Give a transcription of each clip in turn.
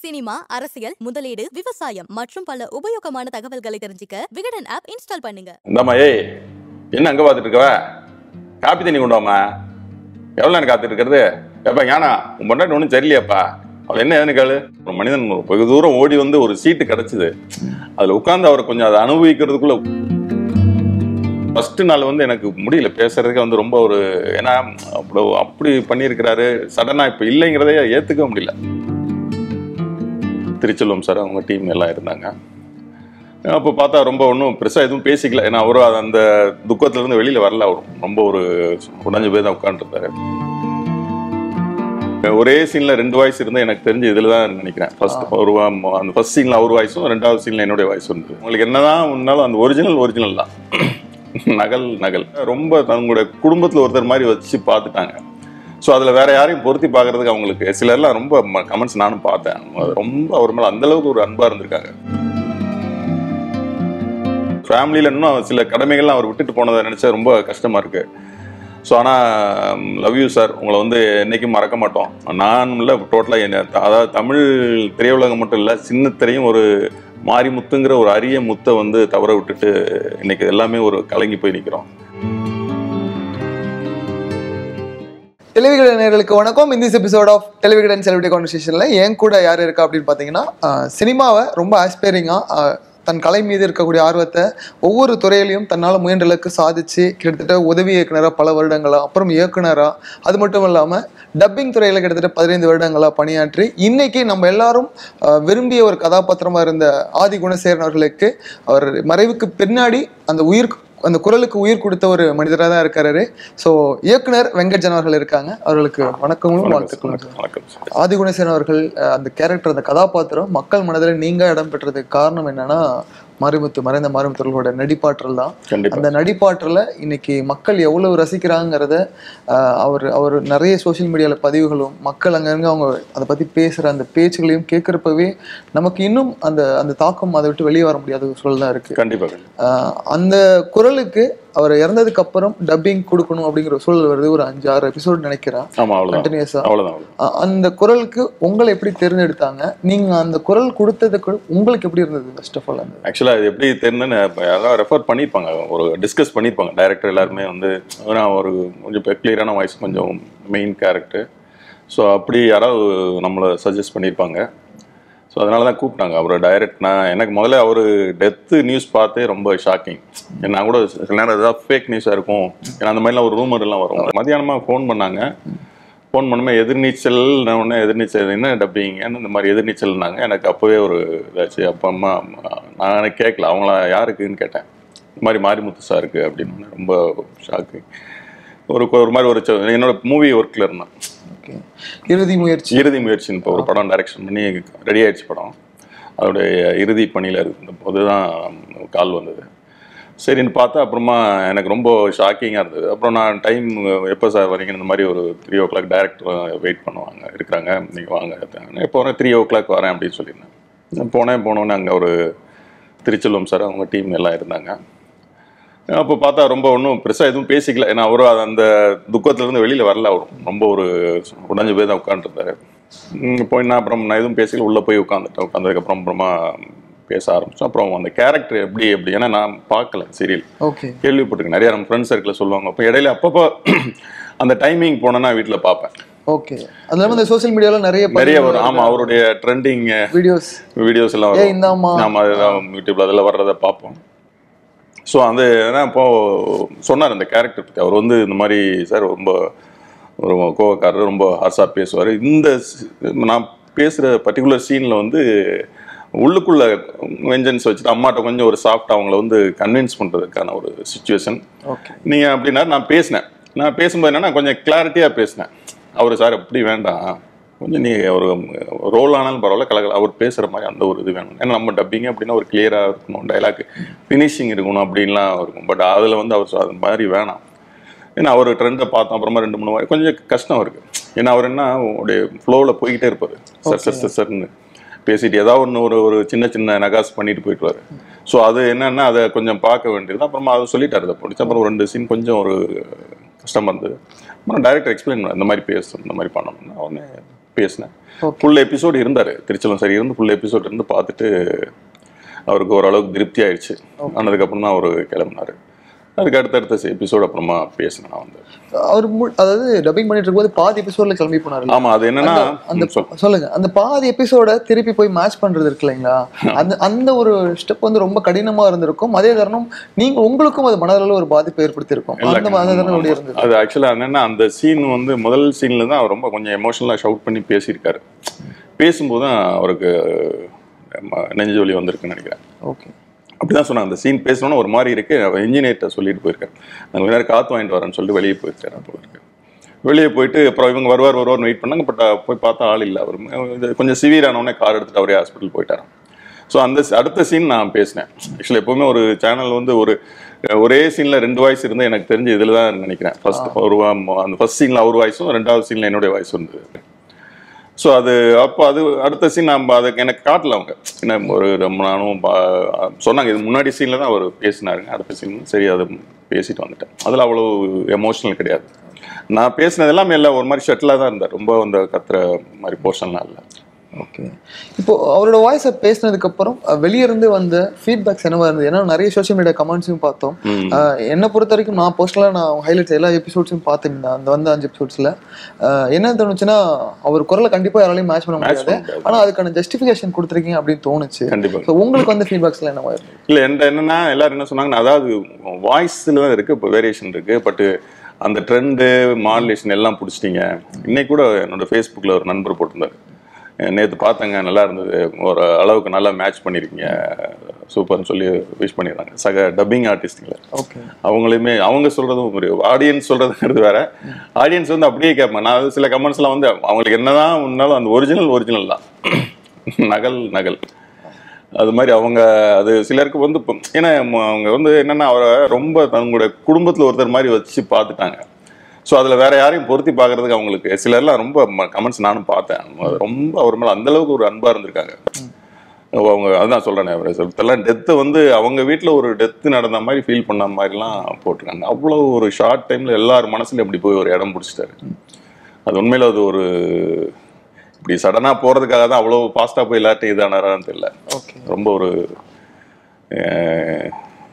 Cinema அரசியல் முதலீடு விவசாயம் மற்றும் பல உபயோகமான தகவல்களை தெரிஞ்சுக்க விகடன் ஆப் இன்ஸ்டால் பண்ணுங்க இந்தாம்மா ஏய் என்ன அங்கே பார்த்துட்டு இருக்கவ காப்பி தண்ணி கொண்டு வாம்மா எவ்வளோ நேரம் காத்துட்டு இருக்கிறது ஏப்பா ஞானா உன் பொண்டாட்டி ஒன்றும் சரியில்லையாப்பா அவள் என்ன ஏதுன்னு கேளு ஒரு மனிதன் வெகு தூரம் ஓடி வந்து ஒரு சீட்டு கிடச்சிது அதில் உட்காந்து அவர் கொஞ்சம் அதை அனுபவிக்கிறதுக்குள்ள ஃபர்ஸ்ட் நாள் வந்து எனக்கு முடியல பேசுறதுக்கே வந்து ரொம்ப ஒரு ஏன்னா அப்படி அப்படி பண்ணியிருக்கிறாரு சடனாக இப்போ இல்லைங்கிறதையே ஏற்றுக்க முடியல திருச்செல்வம் சார் அவங்க டீம் எல்லாம் இருந்தாங்க அப்போ பார்த்தா ரொம்ப ஒன்றும் பெருசாக எதுவும் பேசிக்கல ஏன்னா அவரும் அந்த துக்கத்துலேருந்து வெளியில் வரல அவரும் ரொம்ப ஒரு உடஞ்சு போய் தான் உட்காந்துருந்தாரு ஒரே சீன்ல ரெண்டு வாய்ஸ் இருந்தா எனக்கு தெரிஞ்சு இதுல தான் நினைக்கிறேன் ஃபர்ஸ்ட் ஒரு வா- அந்த ஃபர்ஸ்ட் சீன்ல அவர் வாய்ஸும் ரெண்டாவது சீன்ல என்னுடைய வாய்ஸ் இருந்தது உங்களுக்கு என்னதான் உன்னாலும் அந்த ஒரிஜினல் ஒரிஜினல் தான் நகல் நகல் ரொம்ப தங்களுடைய குடும்பத்துல ஒருத்தர் மாதிரி வச்சு பார்த்துட்டாங்க ஸோ அதில் வேற யாரையும் பொருத்தி பார்க்கறதுக்கு அவங்களுக்கு சிலர்லாம் ரொம்ப கமெண்ட்ஸ் நானும் பார்த்தேன் அது ரொம்ப அவர் மேலே அந்த அளவுக்கு ஒரு அன்பா இருந்திருக்காங்க ஃபேமிலியில் இன்னும் சில கடமைகள்லாம் அவர் விட்டுட்டு போனதை நினச்சா ரொம்ப கஷ்டமா இருக்கு ஸோ ஆனால் லவ் யூ சார் உங்களை வந்து என்னைக்கும் மறக்க மாட்டோம் நான் இல்லை டோட்டலாக என்ன அதாவது தமிழ் திரையுலகம் மட்டும் இல்லை சின்ன திரையும் ஒரு மாரிமுத்துங்கிற ஒரு அரிய முத்தை வந்து தவற விட்டுட்டு இன்னைக்கு எல்லாமே ஒரு கலங்கி போய் நிற்கிறோம் டெலிவிகடன் நேர்களுக்கு வணக்கம் இந்த எபிசோட் ஆஃப் டெலிவிகடன் செலிபிரிட்டி கான்வர்சேஷனில் என் கூட யார் இருக்கா அப்படின்னு பார்த்தீங்கன்னா ஆஹ், சினிமாவை ரொம்ப ஆஸ்பைரிங்காக தன் கலை மீது இருக்கக்கூடிய ஆர்வத்தை ஒவ்வொரு துறையிலையும் தன்னால் முயன்ற அளவுக்கு சாதிச்சு கிட்டத்தட்ட உதவி இயக்குனராக பல வருடங்களா அப்புறம் இயக்குனராக அது மட்டும் இல்லாமல் டப்பிங் துறையில் கிட்டத்தட்ட பதினைந்து வருடங்களா பணியாற்றி இன்னைக்கு நம்ம எல்லாரும் ஆஹ், விரும்பிய ஒரு கதாபாத்திரமாக இருந்த ஆதி குணசேகரன் அவர்களுக்கு அவர் மறைவுக்கு பின்னாடி அந்த உயிர் அந்த குரலுக்கு உயிர் கொடுத்த ஒரு மனிதராக தான் இருக்காரு ஸோ இயக்குனர் வெங்கட்ஜன் அவர்கள் இருக்காங்க அவர்களுக்கு வணக்கமும் வாழ்த்துக்களும் வணக்கம் வணக்கம் சார் ஆதிகுணசேகரன் அவர்கள் அஹ், அந்த கேரக்டர் அந்த கதாபாத்திரம் மக்கள் மனதில் நீங்க இடம் பெற்றதுக்கு காரணம் என்னன்னா மாரிமுத்து மறைந்த மாரிமுத்துகளோட நடிப்பாற்றல் தான் கண்டிப்பா அந்த நடிப்பாற்றலை இன்னைக்கு மக்கள் எவ்வளவு ரசிக்கிறாங்கிறத அஹ், அவர் அவர் நிறைய சோஷியல் மீடியாவில் பதிவுகளும் மக்கள் அங்கங்க அவங்க அதை பத்தி பேசுற அந்த பேச்சுகளையும் கேட்குறப்பவே நமக்கு இன்னும் அந்த அந்த தாக்கம் அதை விட்டு வெளியே வர முடியாத ஒரு சூழல் தான் இருக்கு கண்டிப்பா கண்டிப்பா ஆஹ் அந்த குரலுக்கு அவர் இறந்ததுக்கு அப்புறம் டப்பிங் கொடுக்கணும் அப்படிங்கிற ஒரு சூழல் வருது ஒரு அஞ்சு ஆறு எபிசோட் நினைக்கிறேன் ஆமா அவ்வளவுதான் கண்டினியூஸா அவ்வளவுதான் அவ்வளவுதான். அந்த குரலுக்கு உங்களை எப்படி தேர்ந்தெடுத்தாங்க நீங்க அந்த குரல் கொடுத்ததுக்கு உங்களுக்கு எப்படி இருந்தது ஃபர்ஸ்ட் ஆஃப் ஆல் அந்த ஆக்சுவலாக இது எப்படி தெரிஞ்சுன்னு இப்போ யாராவது ரெஃபர் பண்ணியிருப்பாங்க ஒரு டிஸ்கஸ் பண்ணியிருப்பாங்க டைரக்டர் எல்லாருமே வந்து ஏன்னா ஒரு கொஞ்சம் கிளியரான வாய்ஸ் கொஞ்சம் மெயின் கேரக்டர் ஸோ அப்படி யாராவது நம்மளை சஜஸ்ட் பண்ணியிருப்பாங்க ஸோ அதனால தான் கூப்பிட்டாங்க அவர் டைரக்ட் நான் எனக்கு முதல்ல அவர் டெத்து நியூஸ் பார்த்தே ரொம்ப ஷாக்கிங் நான் கூட சில நேரம் ஏதாவது ஃபேக் நியூஸாக இருக்கும் ஏன்னா அந்த மாதிரிலாம் ஒரு ரூமர் எல்லாம் வரும் மதியானமாக ஃபோன் பண்ணாங்க ஃபோன் பண்ணுமே எதிர்நீச்சல் நான் உடனே எதிர்நீச்சல் என்ன டப்பிங்கன்னு இந்த மாதிரி எதிர்நீச்சல்னாங்க எனக்கு அப்போவே ஒரு இதாச்சு அப்போ அம்மா நான் எனக்கு கேட்கல அவங்கள யாருக்குன்னு கேட்டேன் இந்த மாதிரி மாரிமுத்து சாருக்கு அப்படின்னு ரொம்ப ஷாக்கு ஒரு ஒரு மாதிரி ஒரு ச- என்னோட மூவி ஒர்க்கில் இருந்தேன் ஓகே இறுதி முயற்சி இறுதி முயற்சின்னு இப்போ ஒரு படம் டைரக்ஷன் பண்ணி ரெடி ஆயிடுச்சு படம் அதோடைய இறுதி பணியில் இருந்த போது தான் கால் வந்தது சரின்னு பார்த்தா அப்புறமா எனக்கு ரொம்ப ஷாக்கிங்காக இருந்தது அப்புறம் நான் டைம் எப்போ சார் வரீங்க இந்த மாதிரி ஒரு three o'clock director wait பண்ணுவாங்க இருக்கிறாங்க நீங்கள் வாங்க எப்போ வரேன் த்ரீ ஓ கிளாக் வரேன் அப்படின்னு சொல்லியிருந்தேன் நான் போனேன் போனோன்னே அங்கே ஒரு திருச்செல்வம் சார் அவங்க டீம் எல்லாம் இருந்தாங்க அப்போ பார்த்தா ரொம்ப ஒன்றும் பெருசாக எதுவும் பேசிக்கல ஏன்னா அவரும் அது அந்த துக்கத்துலேருந்து வெளியில் வரல அவரும் ரொம்ப ஒரு உடஞ்சு போய் தான் உட்காந்துருந்தாரு போய் நான் அப்புறம் நான் எதுவும் பேசல உள்ளே போய் உட்காந்துட்டேன் உட்காந்ததுக்கப்புறம் அப்புறமா பேச ஆரம்பிச்சோம் அப்புறம் அந்த கேரக்டர் எப்படி எப்படி ஏன்னா நான் பார்க்கல சீரியல் ஓகே கேள்விப்பட்டிருக்கேன் நிறைய நம்ம ஃப்ரெண்ட்ஸ் சர்க்கிளில் சொல்லுவாங்க அப்போ இடையில அப்பப்போ அந்த டைமிங் போனேன்னா வீட்டில் பார்ப்பேன் ஓகே அது இல்லாமல் இந்த சோஷியல் மீடியால நிறைய நிறைய வரும் ஆமாம் அவருடைய ட்ரெண்டிங் வீடியோஸ் வீடியோஸ் எல்லாம் ஏ வரும் இந்தாம்மா நாம அதெல்லாம் யூடியூப்ல அதில் வர்றதை பார்ப்போம் ஸோ அந்த ஏன்னா இப்போ சொன்னார் அந்த கேரக்டர் பற்றி அவர் வந்து இந்த மாதிரி சார் ரொம்ப ஒரு கோவக்காரர் ரொம்ப ஹார்ஸாக பேசுவார் இந்த சி- நான் பேசுகிற பர்டிகுலர் சீனில் வந்து உள்ளுக்குள்ள வெஞ்சன்ஸ் வச்சுட்டு அம்மாட்ட கொஞ்சம் ஒரு சாஃப்ட் அவங்கள வந்து கன்வின்ஸ் பண்ணுறதுக்கான ஒரு சுச்சுவேஷன் ஓகே நீங்கள் அப்படின்னா நான் பேசினேன் நான் பேசும்போது என்னன்னா கொஞ்சம் கிளாரிட்டியாக பேசினேன் அவர் சார் அப்படி வேண்டாம் கொஞ்சம் நீ ஒரு ரோல் ஆனாலும் பரவாயில்ல கலகல அவர் பேசுகிற மாதிரி அந்த ஒரு இது வேணும் ஏன்னா நம்ம டப்பிங் அப்படின்னா ஒரு கிளியராக இருக்கணும் டைலாக் ஃபினிஷிங் இருக்கணும் அப்படின்லாம் இருக்கும் பட் அதில் வந்து அவர் சொ- அது மாதிரி வேணாம் ஏன்னா அவர் ட்ரெண்டை பார்த்தோம் அப்புறமா ரெண்டு மூணு வாரம் கொஞ்சம் கஷ்டம் இருக்கு ஏன்னா அவர் என்ன உடைய ஃப்ளோவில் போய்கிட்டே இருப்பார் சர் சர் சர் சர்னு பேசிட்டு ஏதாவது ஒன்று ஒரு ஒரு சின்ன சின்ன நகாஸ் பண்ணிட்டு போயிட்டுவாரு ஸோ அது என்னன்னா அதை கொஞ்சம் பார்க்க வேண்டியது அப்புறமா அதை சொல்லிட்டாரு அதை பிடிச்சி அப்புறம் ஒரு ரெண்டு சீன் கொஞ்சம் ஒரு கஷ்டமா இருந்தது அப்புறம் டைரக்டர் எக்ஸ்பிளைன் பண்ண இந்த மாதிரி பேசணும் இந்த மாதிரி பண்ணணும்னா உடனே பேசினேன் ஃபுல் எபிசோடு இருந்தார் திருச்செல்வம் சரி இருந்து ஃபுல் எபிசோட் இருந்து பார்த்துட்டு அவருக்கு ஓரளவுக்கு திருப்தி ஆயிடுச்சு ஆனதுக்கப்புறம் தான் அவர் கிளம்புனாரு அதுக்கு அடுத்தடுத்த எபிசோடு அப்புறமா பேசினேன் நான் வந்து அவர் மு- அதாவது டப்பிங் பண்ணிட்டு இருக்கும்போது பாதி எபிசோட்ல கிளம்பி போனாரு ஆமா அது என்னன்னா அந்த ம், சொல் சொல்லுங்க அந்த பாதி எபிசோட திருப்பி போய் மேட்ச் பண்றது இருக்கு இல்லைங்களா அந்த அந்த ஒரு ஸ்டெப் வந்து ரொம்ப கடினமா இருந்திருக்கும் அதே தருணம் நீங்க உங்களுக்கும் அது மனதளவு ஒரு பாதிப்பு ஏற்படுத்தியிருக்கும் இல்ல, அந்த மாதிரி தருணம் எப்படி ஆமா. இருந்தது அது ஆக்சுவலா என்னன்னா அந்த சீன் வந்து முதல் சீன்ல தான் அவர் ரொம்ப கொஞ்சம் எமோஷனலா ஷவுட் பண்ணி பேசியிருக்காரு பேசும்போது தான் அவருக்கு ம- நெஞ்சு வலி வந்திருக்குன்னு நினைக்கிறேன் ஓகே அப்படிதான் சொன்னாங்க அந்த சீன் பேசணும்னு ஒரு மாதிரி இருக்கு இன்ஜினியர்கிட்ட சொல்லிட்டு போயிருக்காரு நான் கொஞ்ச நேரம் காத்து வாங்கிட்டு வரேன்னு சொல்லிட்டு வெளியே போயிருக்காரு போல இருக்கு வெளியே போயிட்டு அப்புறம் இவங்க வருவார் வருவார்னு வெயிட் பண்ணாங்க பட் போய் பார்த்தா ஆள் இல்லை அவர் இது கொஞ்சம் சிவியர் ஆனவுடனே கார் எடுத்துட்டு அவரே ஹாஸ்பிட்டல் போயிட்டாராம் ஸோ அந்த அடுத்த சீன் நான் பேசினேன் ஆக்சுவலி எப்பவுமே ஒரு சேனல் வந்து ஒரு ஒரே சீன்ல ரெண்டு வாய்ஸ் இருந்து எனக்கு தெரிஞ்சு இதில் தான் நினைக்கிறேன் ஃபர்ஸ்ட் ஒரு வா- அந்த ஃபர்ஸ்ட் சீன்ல அவர் வாய்ஸும் ரெண்டாவது சீன்ல என்னுடைய வாய்ஸும் இருந்தது ஸோ அது அப்போ அது அடுத்த சீன் நம்ம அதுக்கு எனக்கு காட்டல அவங்க என்ன ஒரு ரொம்ப நானும் பா- சொன்னாங்க இது முன்னாடி சீனில் தான் அவர் பேசினாருங்க அடுத்த சீன் சரி அதை பேசிட்டு வந்துட்டேன் அதில் அவ்வளோ எமோஷனல் கிடையாது நான் பேசினது எல்லாமே இல்லை ஒரு மாதிரி ஷட்டிலாக தான் இருந்தார் ரொம்ப அந்த கத்துற மாதிரி போர்ஷன்லாம் இல்லை ஓகே இப்போ அவரோட வாய்ஸை பேசினதுக்கு அப்புறம் அஹ், வெளிய இருந்து வந்த ஃபீட்பேக்ஸ் என்னவா இருந்தது ஏன்னா நிறைய சோஷியல் மீடியா கமெண்ட்ஸையும் பார்த்தோம் ம். அஹ், என்னை பொறுத்த வரைக்கும் நான் பர்சனலாக நான் ஹைலைட்ஸ் எல்லா எபிசோட்ஸும் பார்த்தேன் அந்த வந்த அஞ்சு எபிசோட்ஸில் என்ன தோணுச்சுன்னா அவர் குரலை கண்டிப்பாக யாராலையும் மேட்ச் பண்ண Match முடியாது பண்ண முடியாது. ஆனால் அதுக்கான ஜஸ்டிஃபிகேஷன் கொடுத்துருக்கீங்க அப்படின்னு தோணுச்சு கண்டிப்பாக ஸோ உங்களுக்கு வந்து ஃபீட்பேக்ஸ்ல என்னவா இருந்தது இல்லை என்கிட்ட என்னன்னா எல்லாரும் என்ன சொன்னாங்கன்னா அதாவது வாய்ஸில் தான் இருக்குது இப்போ வேரியேஷன் இருக்குது பட்டு அந்த ட்ரெண்டு மாடுலேஷன் எல்லாம் பிடிச்சிட்டீங்க இன்னைக்கு கூட என்னோட ஃபேஸ்புக்கில் ஒரு நண்பர் போட்டிருந்தாரு நேற்று பார்த்தேங்க நல்லா இருந்தது ஒரு அளவுக்கு நல்லா மேட்ச் பண்ணியிருக்கீங்க சூப்பர்னு சொல்லி விஷ் பண்ணிடுறாங்க சக டப்பிங் ஆர்டிஸ்ட்டுங்களை ஓகே அவங்களையுமே அவங்க சொல்றதும் ஒரு ஆடியன்ஸ் சொல்றதுங்கிறது வேற ஆடியன்ஸ் வந்து அப்படியே கேட்பேன் நான் சில கமெண்ட்ஸ்லாம் வந்து அவங்களுக்கு என்னதான் முன்னாலும் அந்த ஒரிஜினல் ஒரிஜினல் தான் நகல் நகல் அது மாதிரி அவங்க அது சிலருக்கு வந்து இப்போ ஏன்னா ம- அவங்க வந்து என்னன்னா அவரை ரொம்ப தங்களுடைய குடும்பத்தில் ஒருத்தர் மாதிரி வச்சு பார்த்துட்டாங்க ஸோ அதில் வேற யாரையும் பொருத்தி பார்க்கறதுக்கு அவங்களுக்கு சிலர்லாம் ரொம்ப கமெண்ட்ஸ் நானும் பார்த்தேன் அது ரொம்ப அவர் மேலே அந்த அளவுக்கு ஒரு அன்பாக இருந்திருக்காங்க அவங்க அதான் சொல்றேன் ஒருத்தர்லாம் டெத்தை வந்து அவங்க வீட்டில் ஒரு டெத்து நடந்த மாதிரி ஃபீல் பண்ண மாதிரிலாம் போட்டிருக்காங்க அவ்வளோ ஒரு ஷார்ட் டைமில் எல்லார் மனசுலையும் அப்படி போய் ஒரு இடம் பிடிச்சிட்டாரு அது உண்மையில அது ஒரு இப்படி சடனாக போகிறதுக்காக தான் அவ்வளோ ஃபாஸ்ட்டாக போய் எல்லார்ட்டையும் இதானாரான்னு தெரியல ஓகே ரொம்ப ஒரு அஹ்,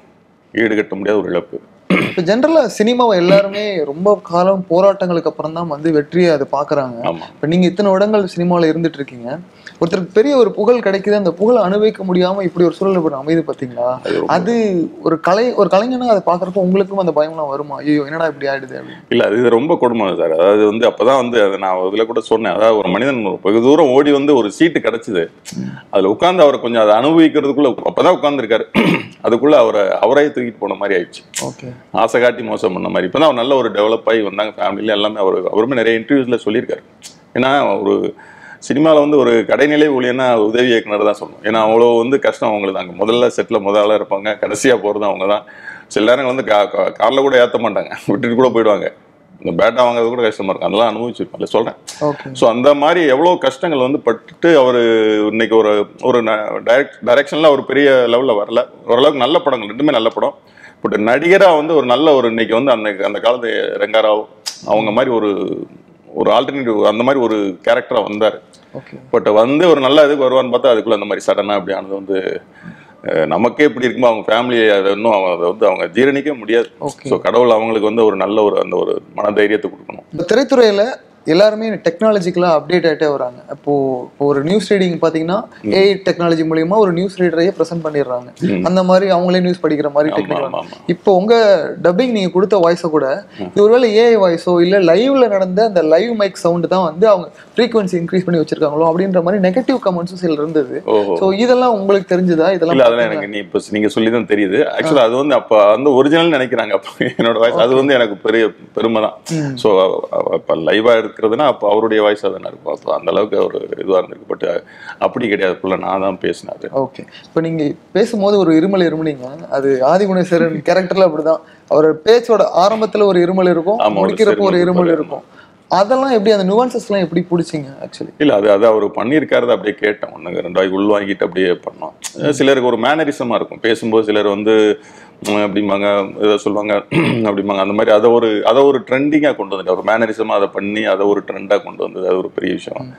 ஈடுகட்ட முடியாத ஒரு இழப்பு இப்போ ஜென்ரலாக சினிமாவை எல்லாருமே ரொம்ப காலம் போராட்டங்களுக்கு அப்புறம் தான் வந்து வெற்றியை அதை பார்க்குறாங்க ஆமாம் இப்போ நீங்கள் இத்தனை வருடங்கள் சினிமாவில் இருந்துட்டு இருக்கீங்க ஒருத்தருக்கு பெரிய ஒரு புகழ் கிடைக்குது அந்த புகழை அனுபவிக்க முடியாம இப்படி ஒரு சூழல் இப்படி அமைது பார்த்தீங்களா அது ரொம்ப- அது ஒரு கலை ஒரு கலைஞனா அதை பார்க்குறப்ப உங்களுக்கும் அந்த பயம்லாம் வருமா ஐயோ என்னடா இப்படி ஆயிடுது அப்படின்னு இல்ல அது ரொம்ப கொடுமை சார் அதாவது வந்து அப்பதான் வந்து அதை நான் இதுல கூட சொன்னேன் அதாவது ஒரு மனிதன் ஒரு வெகு தூரம் ஓடி வந்து ஒரு சீட்டு கிடைச்சது அதுல உட்கார்ந்து அவரை கொஞ்சம் அதை அனுபவிக்கிறதுக்குள்ள அப்பதான் உட்கார்ந்துருக்காரு அதுக்குள்ள அவரை அவரே தூக்கிட்டு போன மாதிரி ஆயிடுச்சு ஓகே ஆசை காட்டி மோசம் பண்ண மாதிரி இப்பதான் அவர் நல்ல ஒரு டெவலப் ஆகி வந்தாங்க ஃபேமிலியில எல்லாமே அவர் அவருமே நிறைய இன்டர்வியூஸ்ல சொல்லியிருக்காரு ஏன்னா ஒரு சினிமாவில் வந்து ஒரு கடைநிலை ஊழியனா உதவி இயக்குனர் தான் சொல்லணும் ஏன்னா அவ்வளோ வந்து கஷ்டம் அவங்களுக்கு தாங்க முதல்ல செட்டில் முதல்ல இருப்பாங்க கடைசியாக போகிறது அவங்க தான் சில நேரங்கள் வந்து கா காரில் கூட ஏற்ற மாட்டாங்க விட்டுட்டு கூட போயிடுவாங்க இந்த பேட்டா வாங்குறது கூட கஷ்டமா இருக்கும் அதெல்லாம் அனுபவிச்சிருக்கோம் இல்லை சொல்கிறேன் ஓகே ஸோ அந்த மாதிரி எவ்வளோ கஷ்டங்கள் வந்து பட்டுட்டு அவர் இன்னைக்கு ஒரு ஒரு டைரக்ட் டைரக்ஷனில் அவர் பெரிய லெவலில் வரல ஓரளவுக்கு நல்ல படங்கள் ரெண்டுமே நல்ல படம் பட் நடிகராக வந்து ஒரு நல்ல ஒரு இன்னைக்கு வந்து அந்த அந்த காலத்து ரெங்காராவ் அவங்க மாதிரி ஒரு ஒரு ஆல்டர்னேட்டிவ் அந்த மாதிரி ஒரு கேரக்டராக வந்தார் ஓகே பட் வந்து ஒரு நல்ல இதுக்கு வருவான்னு பார்த்தா அதுக்குள்ள அந்த மாதிரி சடனாக அப்படி ஆனது வந்து அஹ், நமக்கே இப்படி இருக்குமோ அவங்க ஃபேமிலி அதை இன்னும் அவங்க அதை வந்து அவங்க ஜீரணிக்க முடியாது Okay. ஸோ கடவுள் அவங்களுக்கு வந்து ஒரு நல்ல ஒரு அந்த ஒரு மனதைரியத்தை கொடுக்கணும் இப்போ திரைத்துறையில எல்லாருமே டெக்னாலஜிக்கலாக அப்டேட் ஆகிட்டே வராங்க அப்போ இப்போ ஒரு நியூஸ் ரீடிங் பார்த்தீங்கன்னா ஏஐ டெக்னாலஜி மூலியமா ஒரு நியூஸ் ரீடரையே ப்ரெசென்ட் பண்ணிடுறாங்க அந்த மாதிரி அவங்களே நியூஸ் படிக்கிற மாதிரி ஆமா டெக்னிக் ஆமா ஆமா இப்போ உங்க டப்பிங் நீங்க கொடுத்த வாய்ஸை கூட இது ஒருவேளை ஏஐ வாய்ஸோ இல்ல லைவ்ல நடந்த அந்த லைவ் மைக் சவுண்ட் தான் வந்து அவங்க ஃப்ரீக்வன்சி இன்க்ரீஸ் பண்ணி வச்சிருக்காங்களோ அப்படின்ற மாதிரி நெகட்டிவ் கமெண்ட்ஸும் சில இருந்தது ஓஹோ ஸோ இதெல்லாம் உங்களுக்கு தெரிஞ்சதா இதெல்லாம் இல்ல அதெல்லாம் எனக்கு நீ இப்போ நீங்க சொல்லி தான் தெரியுது ஆக்சுவலா அது வந்து அப்ப வந்து ஒரிஜினல் நினைக்கிறாங்க அப்போ என்னோட வாய்ஸ் அது வந்து எனக்கு பெரிய பெருமை தான் ஸோ அப்ப லைவா இருக்கிறதுனா அப்போ அவருடைய வாய்ஸ் தானே இருக்கும் அப்போ அந்த அளவுக்கு ஒரு இதுவா இருந்திருக்கு பட் அப்படி கிடையாது ஃபுல்லா நான் தான் பேசினது ஓகே இப்போ நீங்க பேசும்போது ஒரு இருமல் இருமுனீங்க அது ஆதிகுணேஸ்வரன் கேரக்டர்ல அப்படிதான் அவர் பேச்சோட ஆரம்பத்துல ஒரு இருமல் இருக்கும் ஆமா, ஒரு முடிக்கிறப்போ ஒரு சிறுமல் இருமல் இருப்பாரு. இருக்கும் அதெல்லாம் எப்படி அந்த nuances எல்லாம் எப்படி பிடிச்சிங்க ஆக்சுவலி இல்ல அது அது அவர் பண்ணியிருக்காரு அப்படியே கேட்டேன் ஒன்று ரெண்டு வாய்க்கு உள் வாங்கிட்டு அப்படியே பண்ணோம் சிலருக்கு ஒரு மேனரிசமா இருக்கும் பேசும்போது சிலர் வந்து உம், அப்படிம்பாங்க இதை சொல்லுவாங்க அப்படிம்பாங்க அந்த மாதிரி அதை ஒரு அதை ஒரு ட்ரெண்டிங்காக கொண்டு வந்துட்டு ஒரு மேனரிசமாக அதை பண்ணி அதை ஒரு ட்ரெண்டாக கொண்டு வந்தது அது ஒரு பெரிய விஷயம்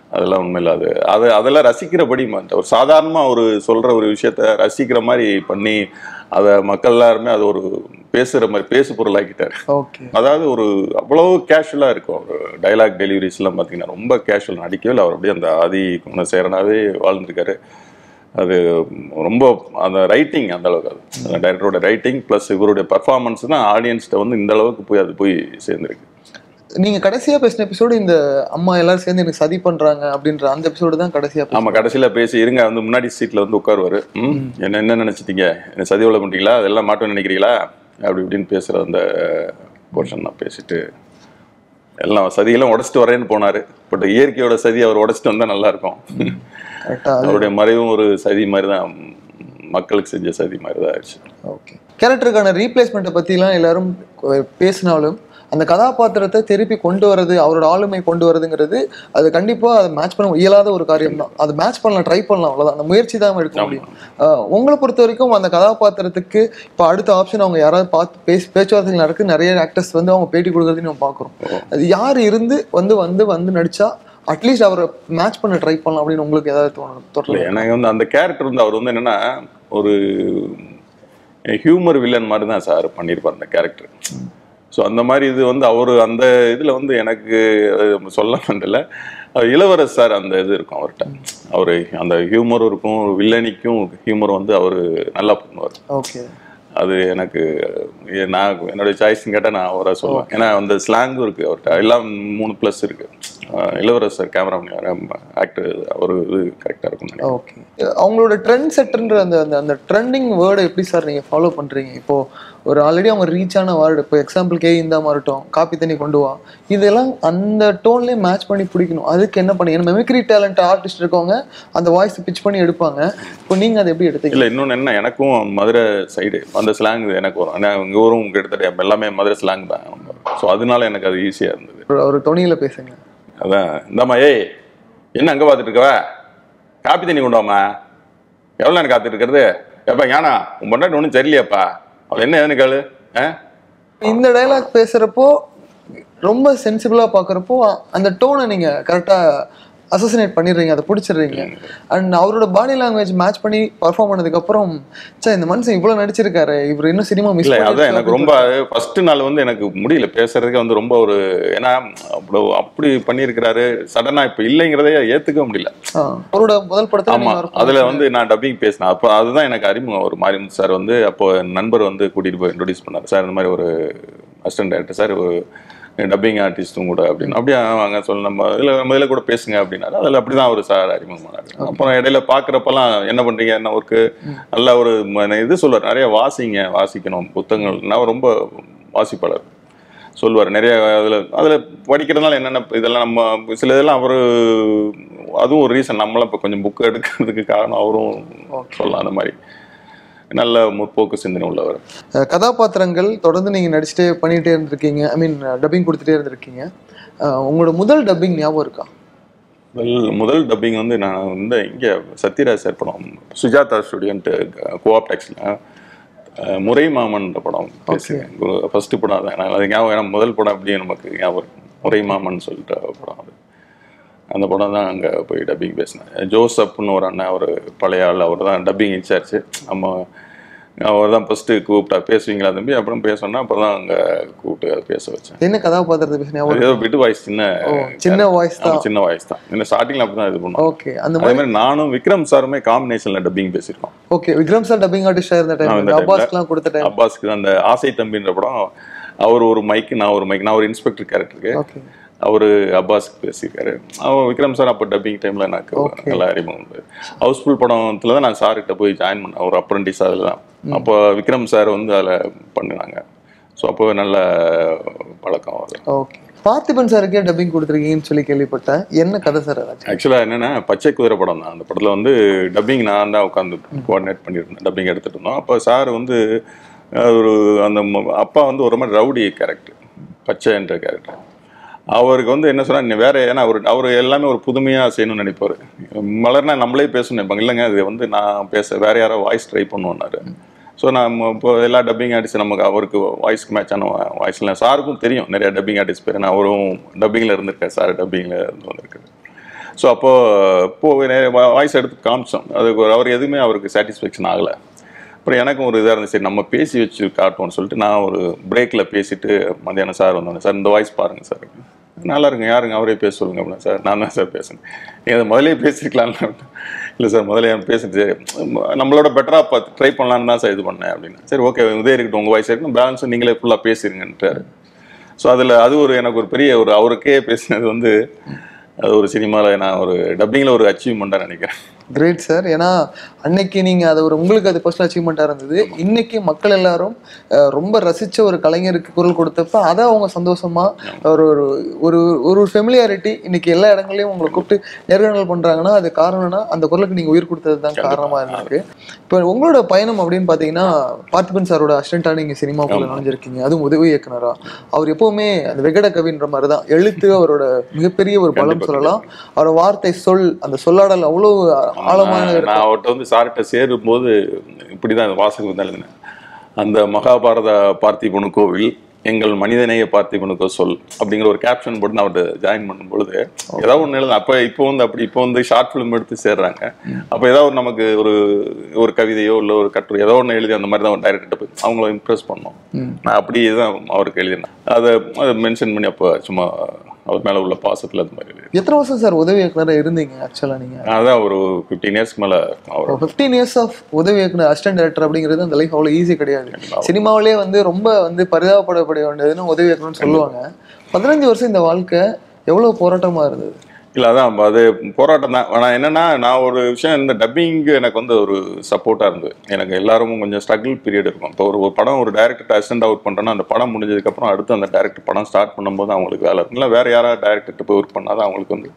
அதெல்லாம் உண்மையில அது அது அதெல்லாம் ரசிக்கிறபடி மாட்ட ஒரு சாதாரணமாக ஒரு சொல்கிற ஒரு விஷயத்த ரசிக்கிற மாதிரி பண்ணி அதை மக்கள் எல்லாருமே அது ஒரு பேசுகிற மாதிரி பேசு பொருளாக்கிட்டார் ஓகே அதாவது ஒரு அவ்வளோ கேஷுவலாக இருக்கும் ஒரு டைலாக் டெலிவரிஸ்லாம் பார்த்தீங்கன்னா ரொம்ப கேஷுவல் நடிக்கவே இல்லை அவர் அப்படியே அந்த ஆதி குணசேரனாவே வாழ்ந்திருக்காரு அது ரொம்ப அந்த ரைட்டிங் அந்த அளவுக்கு அது அந்த டைரக்டரோட ரைட்டிங் ப்ளஸ் இவருடைய பர்ஃபார்மன்ஸ் தான் ஆடியன்ஸ்கிட்ட வந்து இந்த அளவுக்கு போய் அது போய் சேர்ந்துருக்கு நீங்க கடைசியா பேசின எபிசோடு இந்த அம்மா எல்லாரும் சேர்ந்து எனக்கு சதி பண்றாங்க அப்படின்ற அந்த எபிசோடு தான் கடைசியா பேசுனோம். ஆமா கடைசியில பேசி இருங்க வந்து முன்னாடி சீட்ல வந்து உட்காருவாரு ம், என்ன என்ன நினைச்சிட்டீங்க என்ன சதி உள்ள பண்ணிட்டீங்களா அதெல்லாம் மாட்டோம்னு நினைக்கிறீங்களா அப்படி இப்படின்னு பேசுற அந்த போர்ஷன் நான் பேசிட்டு எல்லாம் சதியெல்லாம் உடைச்சிட்டு வரேன்னு போனாரு பட் இயற்கையோட சதி அவர் உடைச்சிட்டு வந்தா நல்லா இருக்கும் கரெக்டா அவருடைய மறைவும் ஒரு சதி மாதிரி தான் மக்களுக்கு செஞ்ச சதி மாதிரி தான் ஆயிடுச்சு ஓகே கேரக்டருக்கான ரீப்ளேஸ்மெண்ட்டை பற்றிலாம் எல்லாரும் பேசினாலும் அந்த கதாபாத்திரத்தை திருப்பி கொண்டு வரது அவரோட ஆளுமை கொண்டு வரதுங்கிறது அது கண்டிப்பாக அதை மேட்ச் பண்ண இயலாத ஒரு காரியம் தான் அது மேட்ச் பண்ணலாம் ட்ரை பண்ணலாம் அவ்வளோதான் அந்த முயற்சி தான் எடுக்க முடியும் ஆஹ் உங்களை பொறுத்த வரைக்கும் அந்த கதாபாத்திரத்துக்கு இப்போ அடுத்த ஆப்ஷன் அவங்க யாராவது பார்த்து பேசி பேச்சுவார்த்தைகள் நடக்கு நிறைய ஆக்டர்ஸ் வந்து அவங்க பேட்டி கொடுக்குறதையும் நம்ம பார்க்குறோம் அது யார் இருந்து வந்து வந்து வந்து நடிச்சா அட்லீஸ்ட் அவரை மேட்ச் பண்ண ட்ரை பண்ணலாம் அப்படின்னு உங்களுக்கு ஏதாவது தோணும் இல்ல, தோட்டல எனக்கு வந்து அந்த கேரக்டர் வந்து அவர் வந்து என்னன்னா ஒரு ஹியூமர் வில்லன் மாதிரி தான் சார் பண்ணியிருப்பார் அந்த கேரக்டர் ஸோ அந்த மாதிரி இது வந்து அவர் அந்த இதில் வந்து எனக்கு அது சொல்ல முடியல அவர் இளவரசர் சார் அந்த இது இருக்கும் அவர்கிட்ட அவர் அந்த ஹியூமரும் இருக்கும் வில்லனிக்கும் ஹியூமர் வந்து அவர் நல்லா பண்ணுவார் ஓகே அது எனக்கு எ- நான் என்னுடைய சாய்ஸ்ன்னு கேட்டால் நான் அவரை சொல்லுவேன் ஏன்னா அந்த ஸ்லாங்கும் இருக்குது அவர்கிட்ட எல்லாம் மூணு ப்ளஸ் இருக்குது இளவரசர் கேமராமேன் ஆக்டர் அவர் இது கரெக்டாக இருக்கும்னு நினைக்கிறேன் ஓகே அவங்களோட ட்ரெண்ட் செட்டுன்ற அந்த அந்த அந்த ட்ரெண்டிங் வேர்டை எப்படி சார் நீங்கள் ஃபாலோ பண்ணுறீங்க இப்போ ஒரு ஆல்ரெடி அவங்க ரீச் ஆன வேர்டு இப்போ எக்ஸாம்பிள் கே இந்த மாறட்டும் காப்பி தண்ணி கொண்டு வா இதெல்லாம் அந்த டோன்லேயே மேட்ச் பண்ணி பிடிக்கணும் அதுக்கு என்ன பண்ணி ஏன்னா மெமிக்ரி டேலண்ட் ஆர்டிஸ்ட் இருக்கவங்க அந்த வாய்ஸ் பிச் பண்ணி எடுப்பாங்க இப்போ நீங்கள் அதை எப்படி எடுத்தீங்க இல்லை இன்னொன்று என்ன எனக்கும் மதுரை சைடு அந்த ஸ்லாங் எனக்கு வரும் ஏன்னா எங்கள் ஊரும் கிட்டத்தட்ட எல்லாமே மதுரை ஸ்லாங் தான் ஸோ அதனால எனக்கு அது ஈஸியாக இருந்தது ஒரு- ஒரு தொனியில் பேசுங்க அதான் இந்தாம்மா ஏய் என்ன அங்கே பார்த்துட்டு இருக்கவ காப்பி தண்ணி கொண்டு வாம்மா எவ்வளோ நேரம் காத்துட்டு இருக்கிறது ஏப்பா ஞானா உன் பொண்டாட்டி ஒன்றும் சரியில்லையாப்பா அவள் என்ன ஏதுன்னு கேளு ஆ இந்த டைலாக் பேசுகிறப்போ ரொம்ப சென்சிபிளாக பார்க்குறப்போ அந்த டோனை நீங்கள் கரெக்டாக அசோசினேட் பண்ணிடுறீங்க அதை பிடிச்சிடுறீங்க அண்ட் அவரோட பாடி லாங்குவேஜ் மேட்ச் பண்ணி பர்ஃபார்ம் பண்ணதுக்கப்புறம் சே இந்த மனுஷன் இவ்வளோ நடிச்சிருக்காரு இவர் இன்னும் சினிமா மிஸ் இல்லை அதான் எனக்கு ரொம்ப ஃபர்ஸ்ட் நாள் வந்து எனக்கு முடியல பேசுறதுக்கு வந்து ரொம்ப ஒரு ஏன்னா அவ்வளோ அப்படி பண்ணியிருக்கிறாரு சடனாக இப்போ இல்லைங்கிறதே ஏற்றுக்க முடியல அவரோட முதல் படத்துல ஆமா நீங்க ஒரு- அதுல வந்து நான் டப்பிங் பேசினேன் அப்போ அதுதான் எனக்கு அறிமுகம் ஒரு மாரிமுத்து சார் வந்து அப்போ என் நண்பர் வந்து கூட்டிட்டு போய் இன்ட்ரோடியூஸ் பண்ணார் சார் இந்த மாதிரி ஒரு அசிஸ்டன்ட் டேரக்டர் சார் ஒரு டப்பிங் ஆர்டிஸ்ட்டும் கூட அப்படின்னு அப்படியே வாங்க சொல்ல நம்ம இதில் நம்ம இதில் கூட பேசுங்க அப்படின்னாரு அதில் அப்படி தான் ஒரு சார் அறிமுகமானார் அப்புறம் இடையில பார்க்குறப்பெல்லாம் என்ன பண்ணுறீங்க என்ன ஒர்க்கு நல்ல ஒரு ம- இது சொல்லுவார் நிறைய வாசிங்க வாசிக்கணும் புத்தகங்கள் நான் ரொம்ப வாசிப்பாளர் சொல்லுவார் நிறைய அதில் அதில் படிக்கிறதுனால என்னென்ன இதெல்லாம் நம்ம சில இதெல்லாம் அவர் அதுவும் ஒரு ரீசன் நம்மளாம் இப்போ கொஞ்சம் புக்கு எடுக்கிறதுக்கு காரணம் அவரும் சொல்லலாம் அந்த மாதிரி நல்ல முற்போக்கு சிந்தனை உள்ளவர் அஹ் கதாபாத்திரங்கள் தொடர்ந்து நீங்க நடிச்சுட்டே பண்ணிட்டே இருந்திருக்கீங்க ஐ மீன் டப்பிங் கொடுத்துட்டே இருந்திருக்கீங்க அஹ் உங்களோட முதல் டப்பிங் ஞாபகம் இருக்கா முதல் முதல் டப்பிங் வந்து நான் வந்து இங்கே சத்யராஜ் சார் படம் சுஜாதா ஸ்டுடியோன்ட்டு கோஆப் டேக்ஸில் முறை மாமன்ற படம் ஃபர்ஸ்ட் படம் அதான் நான் அது ஞாபகம் ஏன்னா முதல் படம் அப்படியே நமக்கு ஞாபகம் இருக்கும் முறை மாமன் சொல்லிட்டு படம் அது அந்த படம் தான் அங்கே போய் டப்பிங் பேசினேன் ஜோசப்னு ஒரு அண்ணன் ஒரு பழைய ஆள் அவர் தான் டப்பிங் இன்சார்ஜ் நம்ம அவர் தான் ஃபஸ்ட்டு கூப்பிட்டா பேசுவீங்களா தம்பி அப்புறம் பேசணும்னா அப்புறம் தான் அங்கே கூப்பிட்டு அதை பேச வச்சேன் என்ன கதாபாத்திரத்தை பேச ஞாபகம் அது ஏதோ விட்டு வாய்ஸ் சின்ன ஓ, சின்ன வாய்ஸ் ஆமா, தான் சின்ன வாய்ஸ் தான் இந்த ஸ்டார்டிங்ல அப்படிதான் இது பண்ணுவோம் ஓகே அந்த அதே மாதிரி மாதிரி நானும் விக்ரம் சாருமே காம்பினேஷன்ல டப்பிங் பேசியிருக்கோம் ஓகே விக்ரம் சார் டப்பிங் ஆர்டிஸ்டா இருந்த ஆ, டைம் இந்த அப்பாஸ்க்குலாம் கொடுத்த டைம் அப்பாஸ்க்கு அந்த ஆசை தம்பின்ற படம் அவர் ஒரு மைக்கு நான் ஒரு மைக் நான் ஒரு இன்ஸ்பெக்டர் கேரக்டருக்கு ஓகே அவரு அப்பாஸ்க்கு பேசியிருக்காரு அவர் விக்ரம் சார் அப்போ டப்பிங் டைம்ல எனக்கு Okay. நல்லா அறிமுகம் உண்டு ஹவுஸ்ஃபுல் படத்துல தான் நான் சார்கிட்ட போய் ஜாயின் பண்ணேன் ஒரு அப்ரண்டிஸ் அதில் தான் அப்போ விக்ரம் சார் வந்து அதில் பண்ணினாங்க ஸோ அப்போ நல்ல பழக்கம் அவர் ஓகே பார்த்திபன் சாருக்கே டப்பிங் கொடுத்துருக்கீங்கன்னு சொல்லி கேள்விப்பட்டேன் என்ன கதை சார் அதாச்சும் ஆக்சுவலாக என்னன்னா பச்சை குதிரை படம் தான் அந்த படத்தில் வந்து டப்பிங் நான் தான் உட்காந்து கோஆர்டினேட் பண்ணியிருந்தேன் டப்பிங் எடுத்துட்டு இருந்தோம் அப்போ சார் வந்து அஹ், ஒரு அந்த ம- அப்பா வந்து ஒரு மாதிரி ரவுடி கேரக்டர் பச்சைன்ற கேரக்டர் அவருக்கு வந்து என்ன சொன்னா நீ வேற ஏன்னா அவர் அவர் எல்லாமே ஒரு புதுமையாக செய்யணும்னு நினைப்பாரு மலர்னா நம்மளே பேசணும் நினைப்பாங்க இல்லைங்க இது வந்து நான் பேச வேற யாரோ வாய்ஸ் ட்ரை பண்ணுவோன்னாரு ஸோ நம்ம இப்போ எல்லா டப்பிங் ஆர்டிஸ்ட் நமக்கு அவருக்கு வாய்ஸ்க்கு மேட்சான வாய்ஸ்லாம் சாருக்கும் தெரியும் நிறைய டப்பிங் ஆர்டிஸ்ட் பேர் நான் அவரும் டப்பிங்கில் இருந்திருக்காரு சார் டப்பிங்கில் இருந்து வந்திருக்காரு ஸோ அப்போ இப்போ வாய்ஸ் எடுத்து காமிச்சோம் அதுக்கு ஒரு- அவர் எதுவுமே அவருக்கு சாட்டிஸ்ஃபேக்ஷன் ஆகலை அப்புறம் எனக்கும் ஒரு இதாக இருந்துச்சு சரி நம்ம பேசி வச்சு காட்டுவோம்னு சொல்லிட்டு நான் ஒரு பிரேக்கில் பேசிட்டு மத்தியானம் சார் வந்தோன்னே சார் இந்த வாய்ஸ் பாருங்க சார் நல்லா இருங்க யாருங்க அவரே பேச சொல்லுங்க அப்படின்னா சார் நான் தான் சார் பேசுனேன் நீங்கள் அதை முதலே பேசிருக்கலாம்ல இல்லை சார் முதல்ல ஏன் பேசுறது நம்மளோட பெட்டராக பார்த்து ட்ரை பண்ணலான்னு தான் சார் இது பண்ணேன் அப்படின்னு சரி ஓகே இதே இருக்கட்டும் உங்கள் வாய்ஸ் இருக்கட்டும் பேலன்ஸும் நீங்களே ஃபுல்லாக பேசிருங்கன்ட்டாரு ஸோ அதில் அது ஒரு எனக்கு ஒரு பெரிய ஒரு அவருக்கே பேசினது வந்து அது ஒரு சினிமாவில் நான் ஒரு டப்பிங்கில் ஒரு அச்சீவ்மெண்ட்டாக நினைக்கிறேன் கிரேட் சார் ஏன்னா அன்னைக்கு நீங்க அது ஒரு உங்களுக்கு அது பர்சனல் அச்சீவ்மெண்ட்டாக இருந்தது இன்னைக்கு மக்கள் எல்லாரும் அஹ், ரொம்ப ரசிச்ச ஒரு கலைஞருக்கு குரல் கொடுத்தப்ப அதை அவங்க சந்தோஷமா ஒரு ஒரு ஒரு ஒரு ஃபெமிலியாரிட்டி இன்னைக்கு எல்லா இடங்களையும் உங்களை கூப்பிட்டு நேர்காணல் பண்றாங்கன்னா அது காரணம்னா அந்த குரலுக்கு நீங்க உயிர் கொடுத்தது தான் காரணமா இருந்திருக்கு இப்போ உங்களோட பயணம் அப்படின்னு பாத்தீங்கன்னா பார்த்திபன் சாரோட அசிஸ்டண்டா நீங்க சினிமாக்குள்ள நுழைஞ்சிருக்கீங்க அதுவும் உதவி இயக்குனரா அவர் எப்பவுமே அந்த வெகட கவின்ற மாதிரி தான் எழுத்து அவரோட மிகப்பெரிய ஒரு பலம் சொல்லலாம் அவரோட வார்த்தை சொல் அந்த சொல்லாடல் அவ்வளவு ஆழமான நான் நான் அவர்கிட்ட வந்து சார்கிட்ட சேரும்போது இப்படிதான் இந்த வாசகம் வந்து எழுதினேன் அந்த மகாபாரத பார்த்திபனு கோவில் எங்கள் மனிதநேய பார்த்திபனுக்கோ சொல் அப்படிங்கிற ஒரு கேப்ஷன் போட்டு நான் அவர்கிட்ட ஜாயின் பண்ணும்பொழுது ஏதாவது ஒன்று எழுத அப்போ இப்போ வந்து அப்படி இப்போ வந்து ஷார்ட் ஃபிலிம் எடுத்து சேர்றாங்க அப்போ ஏதாவது ஒரு நமக்கு ஒரு ஒரு கவிதையோ இல்லை ஒரு கட்டுரை ஏதோ ஒன்று எழுதி அந்த மாதிரி தான் டைரக்டர் போய் அவங்கள இம்ப்ரெஸ் பண்ணோம் நான் அப்படி தான் அவருக்கு எழுதினேன் அதை அதை மென்ஷன் பண்ணி அப்போ சும்மா அவர் மேலே உள்ள பாசத்தில் அந்த மாதிரி எழுதி எத்தனை வருஷம் சார் உதவி இயக்குனராக இருந்தீங்க ஆக்சுவலா நீங்க அதான் ஒரு ஃபிஃப்டீன் இயர்ஸ்க்கு மேலே அவர் ஃபிஃப்டீன் இயர்ஸ் ஆஃப் உதவி இயக்குனர் அசிஸ்டன்ட் டைரக்டர் அப்படிங்கிறது அந்த லைஃப் அவ்வளோ ஈஸி கிடையாது சினிமாவிலே வந்து ரொம்ப வந்து பரிதாபப்படப்பட வேண்டியதுன்னு உதவி இயக்குனர்னு சொல்லுவாங்க பதினஞ்சு வருஷம் இந்த வாழ்க்கை எவ்வளவு போராட்டமா இருந்தது இல்லை அதான் அது போராட்டம் தான் ஆனால் என்னன்னா நான் ஒரு விஷயம் இந்த டப்பிங் எனக்கு வந்து ஒரு சப்போர்ட்டாக இருந்தது எனக்கு எல்லாரும் கொஞ்சம் ஸ்ட்ரகிள் பீரியட் இருக்கும் இப்போ ஒரு ஒரு படம் ஒரு டேரக்டர் அசிஸ்டன்ட் ஒர்க் பண்ணுறேன்னா அந்த படம் முடிஞ்சதுக்கப்புறம் அடுத்து அந்த டேரக்டர் படம் ஸ்டார்ட் பண்ணும்போது அவங்களுக்கு வேலை இருக்கும் இல்லை வேறு யாராவது டேரக்டர்கிட்ட போய் ஒர்க் பண்ணாதான் அவங்களுக்கு வந்து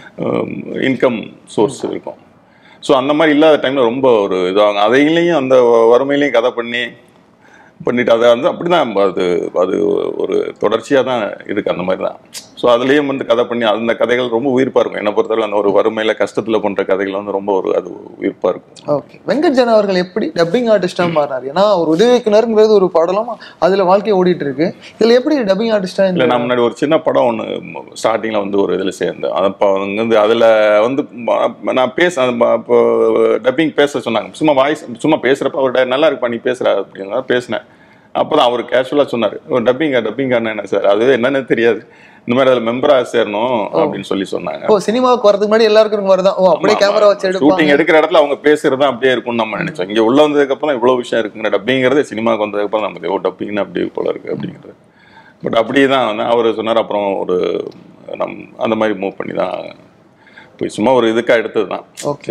இன்கம் சோர்ஸ் இருக்கும் ஸோ அந்த மாதிரி இல்லாத டைமில் ரொம்ப ஒரு இதாகும் அதையிலையும் அந்த வறுமையிலையும் கதை பண்ணி பண்ணிட்டு அதை வந்து அப்படிதான் அது அது ஒரு தொடர்ச்சியாக தான் இருக்கு அந்த மாதிரி தான் ஸோ அதுலேயும் வந்து கதை பண்ணி அந்த கதைகள் ரொம்ப உயிர்ப்பாக இருக்கும் என்னை பொறுத்தவரை அந்த ஒரு வறுமையில் கஷ்டத்தில் பண்ணுற கதைகள் வந்து ரொம்ப ஒரு அது உயிர்ப்பாக இருக்கும் ஓகே வெங்கட் ஜன அவர்கள் எப்படி டப்பிங் ஆர்டிஸ்டா மாறினார் ஏன்னா ஒரு உதவி இயக்குனருங்கிறது ஒரு படலம் அதுல வாழ்க்கை ஓடிட்டு இருக்கு இதுல எப்படி டப்பிங் ஆர்டிஸ்டா இல்லை நான் முன்னாடி ஒரு சின்ன படம் ஒன்று ஸ்டார்டிங்கில் வந்து ஒரு இதில் சேர்ந்தேன் அது அப்போ வந்து அதில் வந்து ம- நான் பேச அந்த ம- இப்போ டப்பிங் பேச சொன்னாங்க சும்மா வாய்ஸ் சும்மா பேசுகிறப்ப அவர்கிட்ட நல்லா இருக்குப்பா நீ பேசுகிற அப்படின்னா பேசினேன் அப்போ தான் அவர் கேஷுவலாக சொன்னார் டப்பிங்கா டப்பிங்கான என்ன சார் அது என்னன்னு தெரியாது இந்த மாதிரி அதில் மெம்பராக சேரணும் அப்படின்னு சொல்லி சொன்னாங்க ஓ சினிமாவுக்கு வரதுக்கு முன்னாடி எல்லாருக்கும் வரதான் ஓ அப்படியே கேமரா வச்சு எடுப்பாங்க ஷூட்டிங் எடுக்கிற இடத்துல அவங்க பேசுறது தான் அப்படியே இருக்கும்னு நம்ம நினைச்சோம் இங்க உள்ள வந்ததுக்கு அப்புறம் இவ்வளவு விஷயம் இருக்குங்க டப்பிங்கிறது சினிமாவுக்கு வந்ததுக்கு அப்புறம் நமக்கு ஓ டப்பிங்னு அப்படி போல இருக்கு அப்படிங்கிறது பட் அப்படியே தான் வந்து அவர் சொன்னார் அப்புறம் ஒரு நம் அந்த மாதிரி மூவ் பண்ணி தான் போய் சும்மா ஒரு இதுக்காக எடுத்தது தான் ஓகே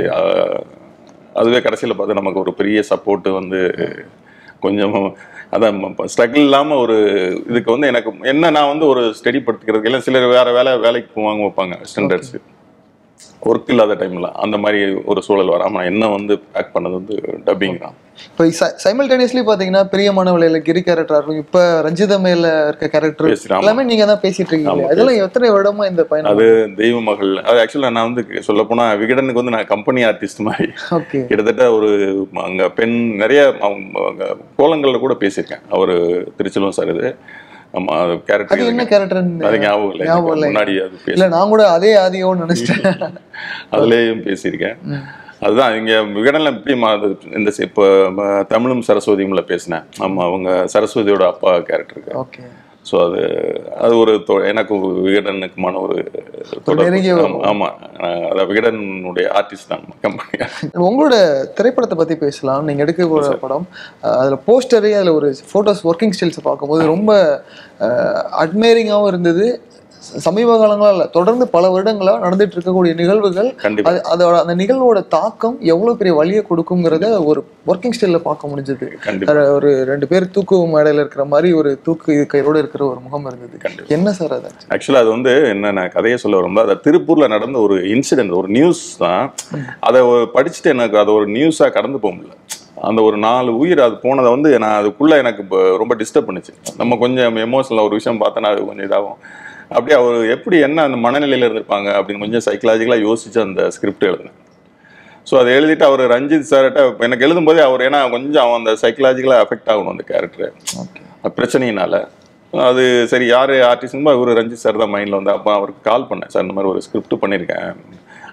அதுவே கடைசியில் பார்த்து நமக்கு ஒரு பெரிய சப்போர்ட் வந்து கொஞ்சம் அதான் ஸ்ட்ரகிள் இல்லாமல் ஒரு இதுக்கு வந்து எனக்கு என்ன நான் வந்து ஒரு ஸ்டடி படுத்திக்கிறதுக்கு இல்லை சிலர் வேற வேலை வேலைக்கு போவாங்க வைப்பாங்க ஸ்டாண்டர்ட்ஸ் ஒர்க் இல்லாத டைமில் அந்த மாதிரி ஒரு சூழல் வராமல் நான் என்ன வந்து பேக் பண்ணது வந்து டப்பிங் தான் இப்போ சைமல்டேனியஸ்லி பாத்தீங்கன்னா பிரியமான விலையில கிரி கேரக்டரா இருக்கும் இப்ப ரஞ்சித மேல இருக்க கேரக்டர் பேசுறான். எல்லாமே நீங்க தான் பேசிட்டு இருக்கீங்க ஆமா, அதெல்லாம் எத்தனை வருடமா இந்த பயணம் அது தெய்வ மகள் அது ஆக்சுவலாக நான் வந்து சொல்ல போனால் விகடனுக்கு வந்து நான் கம்பெனி ஆர்டிஸ்ட் மாதிரி ஓகே கிட்டத்தட்ட ஒரு அங்கே பெண் நிறைய அவங்க அங்க கோலங்களில் கூட பேசியிருக்கேன் அவர் திருச்செல்வம் சார் இது ஆமா அது அது என்ன கேரக்டர் கேரக்டர் அது ஞாபகம் இல்லை ஞாபகம் எனக்கு. இல்லை. முன்னாடி அது பேசி இல்ல நான் கூட அதே ஆதியோன்னு நினைச்சிட்டேன் அதுலேயும் பேசியிருக்கேன் அதுதான் இங்க விகடனில் எப்படி மா- அது இந்த சி- இப்போ ம- தமிழும் சரஸ்வதியும்ல பேசினேன் ஆமா அவங்க சரஸ்வதியோட அப்பா கேரக்டருக்கு ஓகே ஸோ அது அது ஒரு தொ- எனக்கு விகடனுக்குமான ஒரு தொடர்பு. நெருங்கிய ஒரு- ஆமா, ஆமா நான் அதான் விகடனுடைய ஆர்டிஸ்ட் தான் கம்பெனி உங்களோட திரைப்படத்தை பத்தி பேசலாம் நீங்க எடுக்க போற படம் அஹ் அதுல போஸ்டரு அதுல ஒரு போட்டோஸ் ஒர்க்கிங் ஸ்டைல்ஸ் பார்க்கும்போது ரொம்ப அட்மைரிங்காகவும் இருந்தது சமீப காலங்களா இல்ல தொடர்ந்து பல வருடங்களா நடந்துட்டு இருக்கக்கூடிய நிகழ்வுகள் கண்டிப்பா அது அதோட அந்த நிகழ்வோட தாக்கம் எவ்வளவு பெரிய வழியை கொடுக்குங்கிறத ஒரு ஒர்க்கிங் ஸ்டைல்ல பார்க்க முடிஞ்சது கண்டிப்பா ஒரு ரெண்டு பேர் தூக்கு மேடையில இருக்கிற மாதிரி ஒரு தூக்கு கயிறோட இருக்கிற ஒரு முகம் இருந்தது கண்டிப்பா என்ன சார் அது ஆக்சுவலாக அது வந்து என்ன நான் கதையை சொல்ல வரும்போது அது திருப்பூர்ல நடந்த ஒரு இன்சிடென்ட் ஒரு நியூஸ் தான் அதை ஒரு- படிச்சுட்டு எனக்கு அது ஒரு நியூஸாக கடந்து போக முடியல அந்த ஒரு நாலு உயிர் அது போனதை வந்து நான் அதுக்குள்ள எனக்கு இப்ப ரொம்ப டிஸ்டர்ப் பண்ணுச்சு நம்ம கொஞ்சம் எமோஷனல் ஒரு விஷயம் பார்த்தோன்னா அது கொஞ்சம் இதாகும் அப்படியே அவர் எப்படி என்ன அந்த மனநிலையில இருந்திருப்பாங்க அப்படின்னு கொஞ்சம் சைக்கலாஜிக்கலாக யோசிச்சு அந்த ஸ்கிரிப்ட் எழுதினேன் ஸோ அதை எழுதிட்டு அவர் ரஞ்சித் சார்கிட்ட எனக்கு எழுதும்போதே அவர் ஏன்னா கொஞ்சம் அவன் அந்த சைக்கலாஜிக்கலாக அஃபெக்ட் ஆகணும் அந்த கேரக்டர் ஓகே பிரச்சனையினால அது சரி யார் ஆர்டிஸ்ட்மோ இவர் ரஞ்சித் சார் தான் மைண்டில் வந்து அப்போ அவருக்கு கால் பண்ணேன் சார் இந்த மாதிரி ஒரு ஸ்கிரிப்ட் பண்ணியிருக்கேன்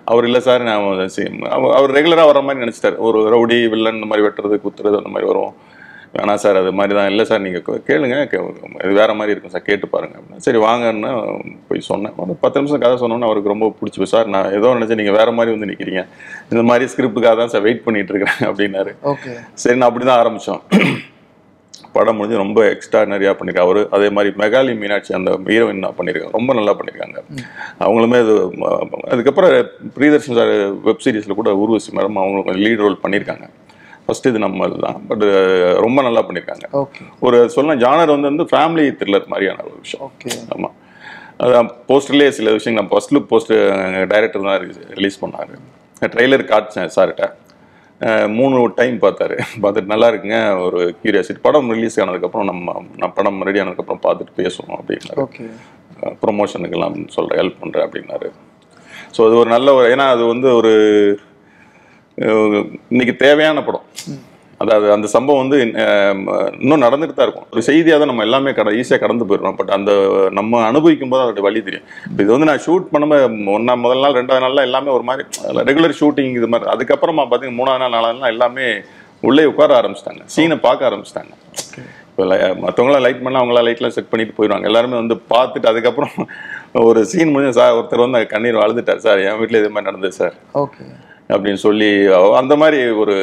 அவர் இல்லை சார் நான் சி- அவர்- அவர் ரெகுலராக வர மாதிரி நினச்சிட்டார் ஒரு ரவுடி வில்லன் இந்த மாதிரி வெட்டுறது குத்துறது அந்த மாதிரி வரும் வேணாம் சார் அது மாதிரி தான் இல்லை சார் நீங்கள் கேளுங்க கே- இது வேற மாதிரி இருக்கும் சார் கேட்டு பாருங்க அப்படின்னா சரி வாங்கன்னு போய் சொன்னேன் ஒரு பத்து நிமிஷம் கதை சொன்னோன்னே அவருக்கு ரொம்ப பிடிச்சி போய் சார் நான் ஏதோ நினச்சேன் நீங்கள் வேற மாதிரி வந்து நிற்கிறீங்க இந்த மாதிரி ஸ்கிரிப்டுக்காக தான் சார் வெயிட் பண்ணிட்டு இருக்கிறேன் அப்படின்னாரு ஓகே சரி நான் அப்படி தான் ஆரம்பித்தோம் படம் முடிஞ்சு ரொம்ப எக்ஸ்ட்ரானரியாக பண்ணியிருக்காங்க அவர் அதே மாதிரி மெகாலி மீனாட்சி அந்த ஹீரோயின் பண்ணியிருக்காங்க ரொம்ப நல்லா பண்ணியிருக்காங்க அவங்களுமே அது ம- அதுக்கப்புறம் பிரியதர்ஷன் சார் வெப் சீரிஸில் கூட ஊர்வசி மேடம் அவங்க லீட் ரோல் பண்ணியிருக்காங்க ஃபர்ஸ்ட் இது நம்ம இதுதான் பட் ரொம்ப நல்லா பண்ணியிருக்காங்க ஓகே ஒரு சொன்ன ஜானர் வந்து வந்து ஃபேமிலி த்ரில்லர் மாதிரியான ஒரு விஷயம் ஓகே ஆமாம் அதான் போஸ்டர்லேயே சில விஷயங்கள் நான் ஃபர்ஸ்ட் லுக் போஸ்டர் டைரக்டர் தான் ரிலீஸ் பண்ணார் ட்ரெய்லர் காட்டினேன் சார்கிட்ட அஹ் மூணு டைம் பார்த்தாரு பார்த்துட்டு நல்லா இருக்குங்க ஒரு கியூரியாசிட்டி படம் ரிலீஸ் ஆனதுக்கப்புறம் நம்ம நான் படம் ரெடி ஆனதுக்கப்புறம் பார்த்துட்டு பேசுவோம் அப்படின்னாரு ஓகே ப்ரொமோஷனுக்கெல்லாம் சொல்கிறேன் ஹெல்ப் பண்ணுறேன் அப்படின்னாரு ஸோ அது ஒரு நல்ல ஒரு ஏன்னா அது வந்து ஒரு அஹ், இன்னைக்கு தேவையான படம் அதாவது அந்த சம்பவம் வந்து அஹ், இன்னும் நடந்துட்டு தான் இருக்கும் ஒரு செய்தியாக தான் நம்ம எல்லாமே கட ஈஸியாக கடந்து போயிடுறோம் பட் அந்த நம்ம அனுபவிக்கும் போது அதோட வழி தெரியும் இப்போ இது வந்து நான் ஷூட் பண்ணும்போது ஒன்றா முதல் நாள் ரெண்டாவது நாள்லாம் எல்லாமே ஒரு மாதிரி ரெகுலர் ஷூட்டிங் இது மாதிரி அதுக்கப்புறமா பார்த்தீங்கன்னா மூணாவது நாள் நாலாவது நாள் எல்லாமே உள்ளே உட்கார ஆரம்பிச்சிட்டாங்க சீனை பார்க்க ஆரம்பிச்சிட்டாங்க இப்போ மற்றவங்களாம் லைட் பண்ணால் அவங்களாம் லைட்லாம் செட் பண்ணிட்டு போயிடுவாங்க எல்லாருமே வந்து பார்த்துட்டு அதுக்கப்புறம் ஒரு சீன் முடிஞ்சு சார் ஒருத்தர் வந்து கண்ணீர் அழுதுட்டார் சார் என் வீட்டில் இதே மாதிரி நடந்தது சார் ஓகே அப்படின்னு சொல்லி அவ- அந்த மாதிரி ஒரு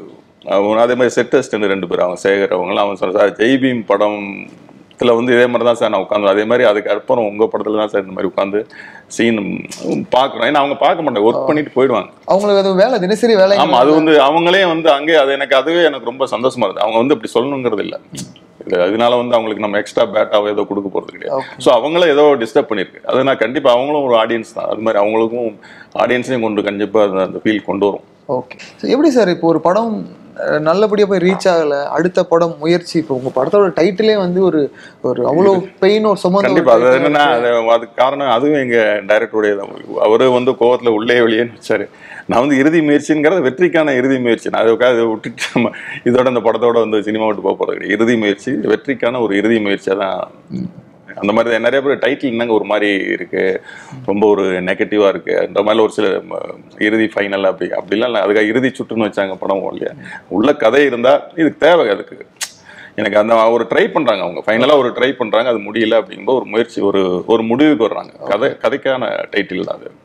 அவன் அதே மாதிரி செட் அசிஸ்டன்ட் ரெண்டு பேர் அவன் சேகர் அவங்களாம் அவன் சொன்ன சார் ஜெய்பீம் படத்துல வந்து இதே மாதிரி தான் சார் நான் உட்காந்து அதே மாதிரி அதுக்கு அப்புறம் உங்கள் படத்தில் தான் சார் இந்த மாதிரி உட்காந்து சீன் பார்க்குறோம் ஏன்னா அவங்க பார்க்க மாட்டாங்க ஒர்க் பண்ணிட்டு போயிடுவாங்க அவங்களுக்கு அது வேலை தினசரி வேலை ஆமா அது வந்து அவங்களே வந்து அங்கே அது எனக்கு அதுவே எனக்கு ரொம்ப சந்தோஷமா இருக்கு அவங்க வந்து இப்படி சொல்லணுங்கிறது இல்ல இது அதனால வந்து அவங்களுக்கு நம்ம எக்ஸ்ட்ரா பேட்டாவோ ஏதோ கொடுக்க போறது கிடையாது Okay. ஸோ அவங்கள ஏதோ டிஸ்டர்ப் பண்ணிருக்கு அது நான் கண்டிப்பா அவங்களும் ஒரு ஆடியன்ஸ் தான் அது மாதிரி அவங்களுக்கும் ஆடியன்ஸையும் கொண்டு கண்டிப்பா அந்த- அந்த ஃபீல் கொண்டு வரும் ஓகே எப்படி சார் இப்போ ஒரு படம் அஹ், நல்லபடியா போய் ரீச் ஆகல அடுத்த படம் முயற்சி இப்போ உங்க படத்தோட டைட்டிலே வந்து ஒரு ஒரு அவ்வளோ பெயின் ஒரு சுமந்த ஒரு கண்டிப்பா அது title என்னன்னா இருக்கு. அது அதுக்கு காரணம் அதுவும் எங்க டைரக்டருடைய தான் அவரு வந்து கோவத்துல உள்ளே வெளியேன்னு வச்சாரு நான் வந்து இறுதி முயற்சிங்கிறது வெற்றிக்கான இறுதி முயற்சி நான் அதுக்காக அதை விட்டுட்டு நம்ம இதோட இந்த படத்தோட வந்து சினிமா விட்டு போக போறது கிடையாது இறுதி முயற்சி வெற்றிக்கான ஒரு இறுதி முயற்சியா தான் அந்த மாதிரி தான் நிறைய பேர் டைட்டில் என்னங்க ஒரு மாதிரி இருக்கு ரொம்ப ஒரு நெகட்டிவா இருக்கு அந்த மாதிரி ஒரு சில ம, இறுதி ஃபைனல் அப்படி அப்படிலாம் இல்லை அதுக்காக இறுதி சுற்றுன்னு வச்சாங்க படம் இல்லையா உள்ள கதை இருந்தா இதுக்கு தேவை அதுக்கு எனக்கு அந்த ஒரு ட்ரை பண்றாங்க அவங்க ஃபைனலா ஒரு ட்ரை பண்றாங்க அது முடியல அப்படிங்கும்போது ஒரு முயற்சி ஒரு ஒரு முடிவுக்கு வர்றாங்க கதை கதைக்கான டைட்டில் தான் அது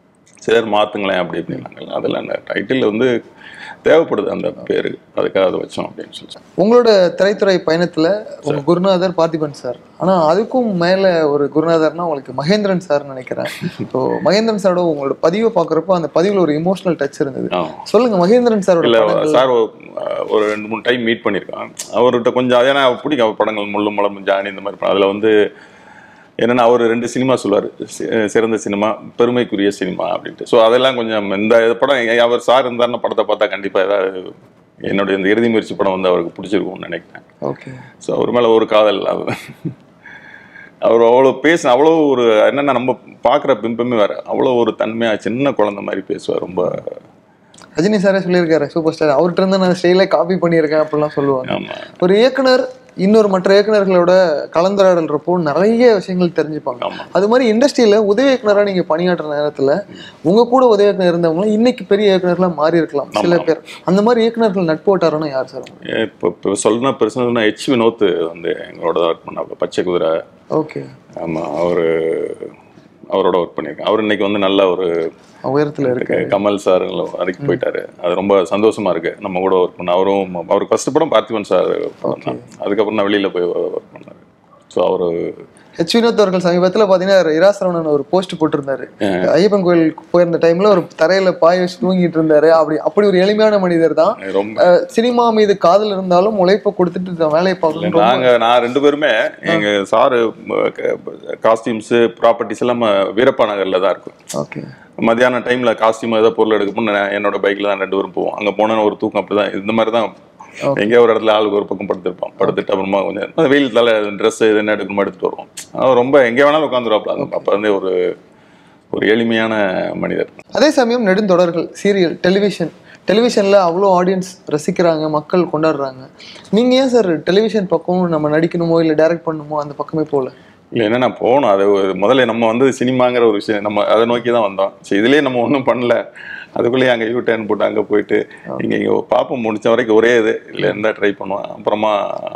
சிலர் மாத்துங்களேன் அப்படி இப்படின்னாங்க அதெல்லாம் டைட்டில் வந்து தேவைப்படுது அந்த பேரு அதுக்காக அதை வச்சோம் அப்படின்னு சொல்லி உங்களோட திரைத்துறை பயணத்துல உங்க குருநாதர் பார்த்திபன் சார் ஆனா அதுக்கும் மேல ஒரு குருநாதர்னா உங்களுக்கு மகேந்திரன் சார் நினைக்கிறேன் இப்போ மகேந்திரன் சாரோட உங்களோட பதிவை பாக்குறப்போ அந்த பதிவுல ஒரு இமோஷனல் டச் இருந்தது ஆ. சொல்லுங்க மகேந்திரன் சாரோட இல்ல படங்கள் சார் ஒரு- ஒரு ரெண்டு மூணு டைம் மீட் பண்ணியிருக்கான் அவர்கிட்ட கொஞ்சம் ஏன்னா பிடிக்கும் அவர் படங்கள் முள்ளும் மலரும் ஜானி இந்த மாதிரி படம் அதில் வந்து என்னன்னா அவர் ரெண்டு சினிமா சொல்லுவார் சிறந்த சினிமா பெருமைக்குரிய சினிமா அப்படின்ட்டு ஸோ அதெல்லாம் கொஞ்சம் இந்த படம் அவர் சார் இருந்தாருன்னா படத்தை பார்த்தா கண்டிப்பாக ஏதாவது என்னுடைய இந்த இறுதி முயற்சி படம் வந்து அவருக்கு பிடிச்சிருக்கும்னு நினைக்கிறேன் ஓகே ஸோ அவர் மேலே ஒரு காதல் அது அவர் அவ்வளோ பேச அவ்வளோ ஒரு என்னென்ன நம்ம பார்க்குற பிம்பமே வேற அவ்வளோ ஒரு தன்மையாக சின்ன குழந்தை மாதிரி பேசுவார் ரொம்ப ரஜினி சாரே சொல்லியிருக்காரு சூப்பர் ஸ்டார் அவர்கிட்ட இருந்து நான் ஸ்டைல காப்பி பண்ணியிருக்கேன் அப்படிலாம் சொல்லுவாங்க ஆமாம் ஒரு இயக்குனர் இன்னொரு மற்ற இயக்குனர்களோட கலந்துரையாடல்றப்போ நிறைய விஷயங்கள் தெரிஞ்சுப்பாங்க ஆமா. அது மாதிரி இண்டஸ்ட்ரியில உதவி இயக்குனரா நீங்க பணியாற்றுற நேரத்துல உங்க கூட உதவி இயக்குனர் இருந்தவங்க இன்னைக்கு பெரிய இயக்குனர்களா மாறி இருக்கலாம் சில பேர் அந்த மாதிரி இயக்குனர்கள் நட்பு வட்டாரம்னா யார் சார் இப்போ இப்போ சொல்லணும் பெருசுனா ஹெச் வினோத் வந்து எங்களோட தான் ஒர்க் பண்ணாப்புல பச்சை குதிரை ஓகே ஆமாம் அவர் அவரோட ஒர்க் பண்ணியிருக்கேன் அவர் இன்னைக்கு வந்து நல்ல ஒரு உயரத்துல இருக்கு கமல் சார் வரைக்கும் போயிட்டாரு அது ரொம்ப சந்தோஷமா இருக்கு நம்ம கூட ஒர்க் பண்ண அவரும் அவருக்கு ஃபர்ஸ்ட் படம் பார்த்திபன் சார் படம் தான் அதுக்கப்புறம் நான் வெளியில போய் ஒர்க் பண்ணாரு ஸோ அவரு ஹெச் வினோத் அவர்கள் சமீபத்துல பாத்தீங்கன்னா இராசரவணன் ஒரு போஸ்ட் போட்டிருந்தாரு ஐயப்பன் கோயிலுக்கு போயிருந்த டைம்ல ஒரு தரையில பாய் வச்சு தூங்கிட்டு இருந்தாரு அப்படி அப்படி ஒரு எளிமையான மனிதர் தான் ரொம்ப அஹ் சினிமா மீது காதல் இருந்தாலும் உழைப்பை கொடுத்துட்டு இந்த வேலையை பார்க்கணும் ரொம்ப- நாங்க நான் ரெண்டு பேருமே எங்க சாரு காஸ்டியூம்ஸ் ப்ராப்பர்ட்டிஸ் எல்லாம் வீரப்பா நகர்ல தான் இருக்கும் ஓகே மத்தியான டைம்ல காஸ்டியூம் ஏதோ பொருள் எடுக்கணும்னு நான் என்னோட பைக்ல தான் ரெண்டு பேரும் போவோம் அங்க போனா ஒரு தூக்கம் அப்படிதான் இந்த மாதிரி தான் எங்கேயோ ஒரு இடத்துல ஆளுக்கு ஒரு பக்கம் படுத்திருப்பான் படுத்துட்டு அப்புறமா கொஞ்சம் அந்த வெயில் தலை ட்ரெஸ் இது என்ன எடுக்கணுமோ எடுத்துட்டு வருவோம் அவர் ரொம்ப எங்கே வேணாலும் உட்காந்துருவாப்ல அப்ப வந்து ஒரு ஒரு எளிமையான மனிதர் அதே சமயம் நெடுந்தொடர்கள் சீரியல் டெலிவிஷன் டெலிவிஷன்ல அவ்வளோ ஆடியன்ஸ் ரசிக்கிறாங்க மக்கள் கொண்டாடுறாங்க நீங்க ஏன் சார் டெலிவிஷன் பக்கம் நம்ம நடிக்கணுமோ இல்லை டைரக்ட் பண்ணணுமோ அந்த பக்கமே போல இல்லை என்னன்னா போகணும் அது ஒரு- முதல்ல நம்ம வந்து சினிமாங்கிற ஒரு விஷயம் நம்ம அதை நோக்கி தான் வந்தோம் சரி இதுலேயே நம்ம ஒன்றும் பண்ணல அதுக்குள்ளேயே அங்கே யூ டேர்ன் போட்டு அங்கே போயிட்டு இங்கே இங்கே பார்ப்போம் முடிச்ச வரைக்கும் ஒரே இது இல்லை இருந்தால் ட்ரை பண்ணுவோம் அப்புறமா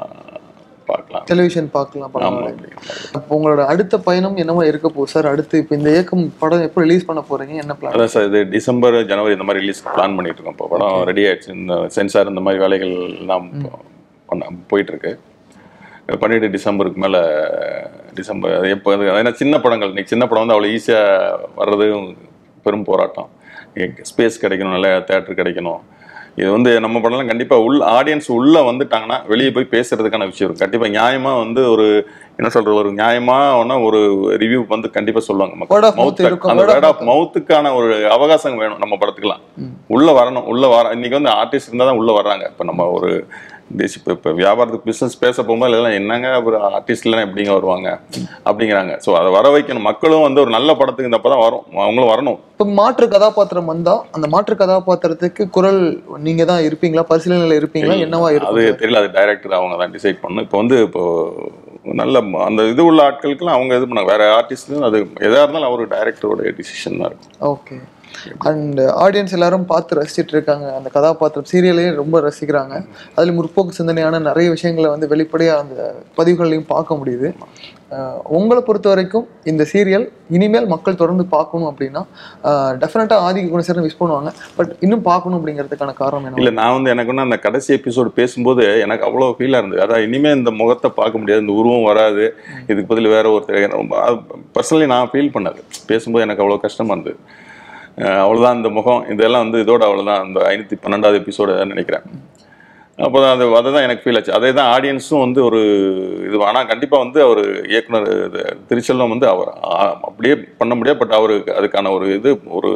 பார்க்கலாம் டெலிவிஷன் பார்க்கலாம் ஆமாம் படம் அப்படிங்கிற மாதிரி அப்போ உங்களோட அடுத்த பயணம் என்னவா இருக்க போகுது சார் அடுத்து இப்போ இந்த இயக்கம் படம் எப்போ ரிலீஸ் பண்ண போறீங்க என்ன பிளான் அதான் சார் இது டிசம்பர் ஜனவரி இந்த மாதிரி ரிலீஸ் பிளான் பண்ணிட்டு இருக்கோம் இப்போ படம் ரெடி ஆயிடுச்சு இந்த சென்சார் இந்த மாதிரி வேலைகள் எல்லாம் பண்ண போயிட்டு இருக்கு பண்ணிட்டு டிசம்பருக்கு மேலே டிசம்பர் அது எப்போ அது ஏன்னா சின்ன படங்கள் இன்னைக்கு சின்ன படம் வந்து அவ்வளோ ஈஸியாக வர்றது பெரும் போராட்டம் ஸ்பேஸ் கிடைக்கணும் நல்ல தேட்டர் கிடைக்கணும் இது வந்து நம்ம படம்லாம் கண்டிப்பாக உள் ஆடியன்ஸ் உள்ளே வந்துட்டாங்கன்னா வெளியே போய் பேசுறதுக்கான விஷயம் இருக்கும் கண்டிப்பாக நியாயமாக வந்து ஒரு என்ன சொல்றது ஒரு நியாயமாக ஒன்றா ஒரு ரிவ்யூ வந்து கண்டிப்பாக சொல்லுவாங்க மக்கள். Word of mouth Mouth- இருக்கும், அந்த word of வேர்ட் ஆஃப் மவுத்துக்கான ஒரு அவகாசம் வேணும் நம்ம படத்துக்குலாம் உள்ள வரணும் உள்ள வர இன்னைக்கு வந்து ஆர்டிஸ்ட் இருந்தால் தான் உள்ள வர்றாங்க இப்போ நம்ம ஒரு தேசி இப்போ இப்போ வியாபாரத்துக்கு பிஸ்னஸ் பேச போகும்போது எல்லாம் என்னங்க அப்புறம் ஆர்டிஸ்ட்லாம் எப்படிங்க வருவாங்க அப்படிங்கிறாங்க ஸோ அதை வர வைக்கணும் மக்களும் வந்து ஒரு நல்ல படத்துக்கு இந்த தான் வரும் அவங்களும் வரணும் இப்போ மாற்று கதாபாத்திரம் வந்தா அந்த மாற்று கதாபாத்திரத்துக்கு குரல் நீங்க தான் இருப்பீங்களா பரிசீலனையில இருப்பீங்களா என்னவா அது இருக்கும் தெரியல அது டைரக்டர் அவங்க தான் டிசைட் பண்ணணும் இப்போ வந்து இப்போ நல்ல ம- அந்த இது உள்ள ஆட்களுக்கெல்லாம் அவங்க இது பண்ணாங்க வேற ஆர்டிஸ்ட் அது எதா இருந்தாலும் அவர் டைரக்டரோட டிசிஷன் தான் இருக்கும் ஓகே அண்ட் ஆடியன்ஸ் எல்லாரும் பார்த்து ரசிச்சிட்டு இருக்காங்க அந்த கதாபாத்திரம் சீரியலையும் ரொம்ப ரசிக்கிறாங்க அதுல முற்போக்கு சிந்தனையான நிறைய விஷயங்களை வந்து வெளிப்படையா அந்த பதிவுகள்லையும் பார்க்க முடியுது அஹ் உங்களை பொறுத்த வரைக்கும் இந்த சீரியல் இனிமேல் மக்கள் தொடர்ந்து பார்க்கணும் அப்படின்னா டெஃபினட்டாக ஆதிக்க குணசேரன் மிஸ் பண்ணுவாங்க பட் இன்னும் பார்க்கணும் அப்படிங்கிறதுக்கான காரணம் என்ன இல்ல நான் வந்து எனக்கு வந்து அந்த கடைசி எபிசோடு பேசும்போது எனக்கு அவ்வளோ ஃபீலாக இருந்தது அதான் இனிமே இந்த முகத்தை பார்க்க முடியாது இந்த உருவம் வராது இதுக்கு பதில் வேற ஒருத்தர் பர்சனலி நான் ஃபீல் பண்ணது பேசும்போது எனக்கு அவ்வளோ கஷ்டமா இருந்தது அஹ் அவ்வளவுதான் இந்த முகம் இதெல்லாம் வந்து இதோட அவ்வளவுதான் அந்த ஐநூற்றி பன்னெண்டாவது எபிசோடு நினைக்கிறேன் அப்போ அது அதை தான் எனக்கு ஃபீல் ஆச்சு அதே தான் ஆடியன்ஸும் வந்து ஒரு இது ஆனால் கண்டிப்பாக வந்து அவர் இயக்குனர் இது திருச்செல்வம் வந்து அவர் ஆ- அப்படியே பண்ண முடியாது பட் அவருக்கு அதுக்கான ஒரு இது ஒரு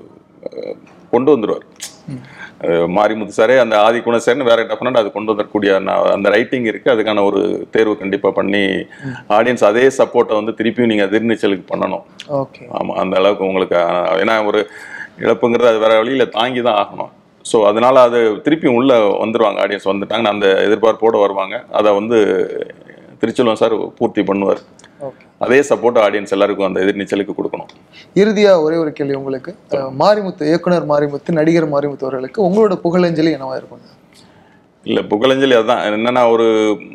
அஹ், கொண்டு வந்துடுவார் அஹ், மாரிமுத்து சாரே அந்த ஆதி குணசேரன் வேற டெஃபினட் அது கொண்டு வந்துடக்கூடிய நா- அந்த ரைட்டிங் இருக்கு அதுக்கான ஒரு தேர்வு கண்டிப்பாக பண்ணி ஆடியன்ஸ் அதே சப்போர்ட்டை வந்து திருப்பியும் நீங்கள் எதிர்நீச்சலுக்கு பண்ணணும் ஓகே ஆமாம் அந்த அளவுக்கு உங்களுக்கு அஹ், ஏன்னா ஒரு இழப்புங்கிறது அது வேற வழியில் தாங்கி தான் ஆகணும் ஸோ அதனால அது திருப்பியும் உள்ள வந்துருவாங்க ஆடியன்ஸ் வந்துட்டாங்கன்னு அந்த எதிர்பார்ப்போடு வருவாங்க அதை வந்து திருச்செல்வம் சார் பூர்த்தி பண்ணுவார் ஓகே அதே சப்போர்ட் ஆடியன்ஸ் எல்லாருக்கும் அந்த எதிர்நீச்சலுக்கு கொடுக்கணும் இறுதியா ஒரே ஒரு கேள்வி உங்களுக்கு அஹ் மாரிமுத்து இயக்குனர் மாரிமுத்து நடிகர் மாரிமுத்து அவர்களுக்கு உங்களோட புகழஞ்சலி என்னவா இருக்கும் இல்லை புகழஞ்சலி அதுதான் என்னன்னா ஒரு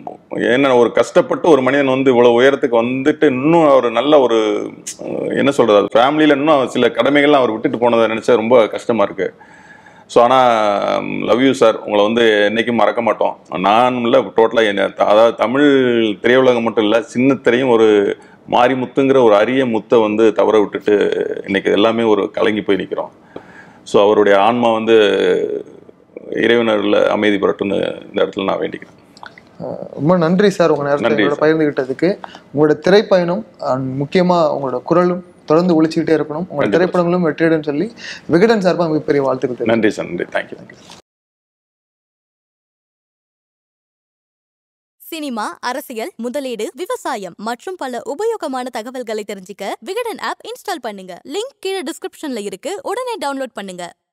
என்ன ஒரு கஷ்டப்பட்டு ஒரு மனிதன் வந்து இவ்வளோ உயரத்துக்கு வந்துட்டு இன்னும் ஒரு நல்ல ஒரு அஹ், என்ன சொல்றது அது ஃபேமிலியில் இன்னும் சில கடமைகள்லாம் அவர் விட்டுட்டு போனதை நினச்சா ரொம்ப கஷ்டமா இருக்கு ஸோ ஆனால் லவ் யூ சார் உங்களை வந்து என்னைக்கும் மறக்க மாட்டோம் நான் இல்லை டோட்டலாக என்ன அதாவது தமிழ் திரையுலகம் மட்டும் இல்லை சின்ன திரையும் ஒரு மாரிமுத்துங்கிற ஒரு அரிய முத்தை வந்து தவற விட்டுட்டு இன்னைக்கு எல்லாமே ஒரு கலங்கி போய் நிற்கிறோம் ஸோ அவருடைய ஆன்மா வந்து இறைவனரில் அமைதி பெறட்டும்னு இந்த இடத்துல நான் வேண்டிக்கிறேன் அஹ் ரொம்ப நன்றி சார் உங்க நேரத்தை நன்றி எங்களோட பகிர்ந்துகிட்டதுக்கு உங்களோட திரைப்பயணம் and முக்கியமா உங்களோட குரலும் தொடர்ந்து ஒழிச்சுக்கிட்டே இருக்கணும் உங்களோட கண்டிப்பா. திரைப்படங்களும் வெற்றியிடும் சொல்லி விகடன் சார்பா மிகப்பெரிய வாழ்த்துக்கள் தெரிவிக்கிறேன். நன்றி சார் நன்றி தேங்க்யூ தேங்க்யூ சினிமா அரசியல் முதலீடு விவசாயம் மற்றும் பல உபயோகமான தகவல்களை தெரிஞ்சுக்க விகடன் ஆப் இன்ஸ்டால் பண்ணுங்க லிங்க் கீழே டிஸ்கிரிப்ஷன்ல இருக்கு உடனே டவுன்லோட் பண்ணுங்க